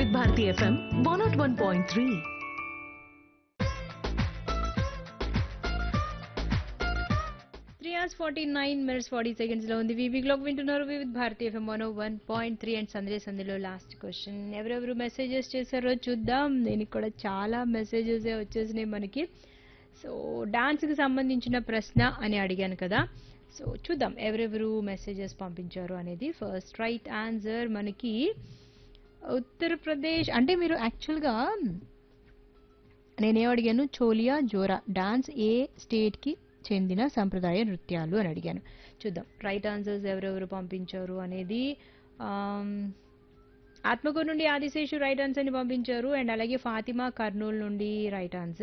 వివిధ Bharati FM one not one point three three hours forty nine minutes forty seconds లో ఉంది VV clock వింటున్నారు Vividh Bharati FM one one point three and Sunday సందేలో last question ఎవరెవరు messages చేశారో చూద్దాం దీనికి కూడా చాలా మెసేజెస్ వచ్చేసినాయి మనకి సో డాన్స్కి సంబంధించిన ప్రశ్న అని అడిగాను కదా సో చూద్దాం ఎవరెవరు మెసేజెస్ పంపించారు అనేది ఫస్ట్ రైట్ ఆన్సర్ మనకి ఉత్తరప్రదేశ్ అంటే మీరు యాక్చువల్గా నేనేం అడిగాను చోలియా జోరా డాన్స్ ఏ స్టేట్కి చెందిన సంప్రదాయ నృత్యాలు అని అడిగాను చూద్దాం రైట్ ఆన్సర్స్ ఎవరెవరు పంపించారు అనేది ఆమ్, ఆత్మకూరు నుండి ఆదిశేషు రైట్ ఆన్సర్ని పంపించారు అండ్ అలాగే ఫాతిమా కర్నూలు నుండి రైట్ ఆన్సర్